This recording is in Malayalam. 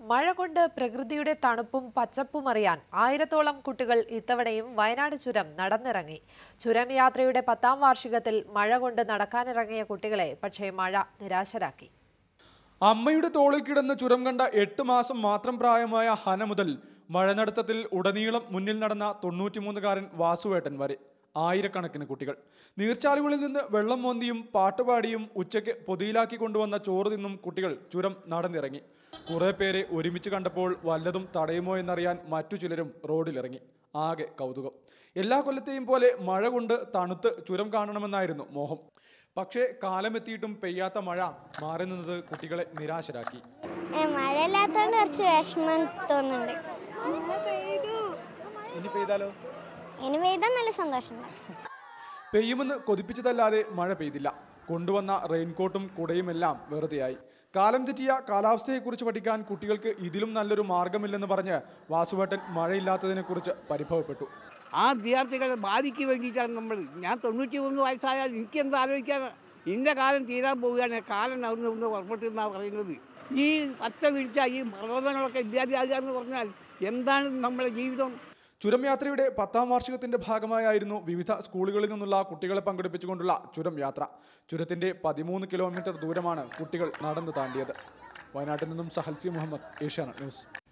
മഴ കൊണ്ട് പ്രകൃതിയുടെ തണുപ്പും പച്ചപ്പും അറിയാൻ ആയിരത്തോളം കുട്ടികൾ ഇത്തവണയും വയനാട് ചുരം നടന്നിറങ്ങി ചുരം യാത്രയുടെ പത്താം വാർഷികത്തിൽ മഴ കൊണ്ട് നടക്കാനിറങ്ങിയ കുട്ടികളെ പക്ഷേ മഴ നിരാശരാക്കി അമ്മയുടെ തോളിൽ കിടന്ന് ചുരം കണ്ട എട്ട് മാസം മാത്രം പ്രായമായ ഹന മുതൽ മഴനടത്തത്തിൽ ഉടനീളം മുന്നിൽ നടന്ന തൊണ്ണൂറ്റിമൂന്നുകാരൻ വാസുവേട്ടൻ വരെ ആയിരക്കണക്കിന് കുട്ടികൾ നീർച്ചാലുകളിൽ നിന്ന് വെള്ളം മോന്തിയും പാട്ടുപാടിയും ഉച്ചയ്ക്ക് പൊതിയിലാക്കി കൊണ്ടുവന്ന ചോറ് തിന്നും കുട്ടികൾ ചുരം നടന്നിറങ്ങി കുറെ പേരെ ഒരുമിച്ച് കണ്ടപ്പോൾ വല്ലതും തടയുമോ എന്നറിയാൻ മറ്റു ചിലരും റോഡിലിറങ്ങി ആകെ കൗതുകം എല്ലാ കൊല്ലത്തെയും പോലെ മഴ കൊണ്ട് തണുത്ത് ചുരം കാണണമെന്നായിരുന്നു മോഹം പക്ഷേ കാലമെത്തിയിട്ടും പെയ്യാത്ത മഴ മാറി നിന്നത് കുട്ടികളെ നിരാശരാക്കി ഏ, മഴയില്ലാത്തതുകൊണ്ട് കുറച്ച് വിഷമം തോന്നുന്നുണ്ട് ഇനി പെയ്താലോ ഇനി പെയ്താൽ നല്ല സന്തോഷമുണ്ട് പെയ്യുമെന്ന് കൊതിപ്പിച്ചതല്ലാതെ മഴ പെയ്തില്ല കൊണ്ടുവന്ന റെയിൻകോട്ടും കുടയുമെല്ലാം വെറുതെയായി കാലം തെറ്റിയ കാലാവസ്ഥയെക്കുറിച്ച് പഠിക്കാൻ കുട്ടികൾക്ക് ഇതിലും നല്ലൊരു മാർഗമില്ലെന്ന് പറഞ്ഞ് വാസുവേട്ടൻ മഴയില്ലാത്തതിനെക്കുറിച്ച് പരിഭവപ്പെട്ടു ആ വിദ്യാർത്ഥികളുടെ ഭാവിക്ക് വേണ്ടിയിട്ടാണ് നമ്മൾ ഞാൻ തൊണ്ണൂറ്റി മൂന്ന് വയസ്സായാൽ എനിക്ക് എന്താ ആലോചിക്കാൻ ഇന്ന കാലം തീരാൻ പോവുകയാണ് കാലം നടന്നു കൊണ്ട് പുറപ്പെട്ടെന്നാണ് പറയുന്നത് ഈ പച്ച വിളിച്ച ഈ പ്രബോധനങ്ങളൊക്കെ ഇല്ലാതെയാകുക എന്ന് പറഞ്ഞാൽ എന്താണ് നമ്മുടെ ജീവിതം ചുരം യാത്രയുടെ പത്താം വാർഷികത്തിന്റെ ഭാഗമായായിരുന്നു വിവിധ സ്കൂളുകളിൽ നിന്നുള്ള കുട്ടികളെ പങ്കെടുപ്പിച്ചുകൊണ്ടുള്ള ചുരം യാത്ര ചുരത്തിന്റെ പതിമൂന്ന് കിലോമീറ്റർ ദൂരമാണ് കുട്ടികൾ നടന്നു താണ്ടിയത് വയനാട്ടിൽ നിന്നും സഹൽസി മുഹമ്മദ് ഏഷ്യാനെറ്റ് ന്യൂസ്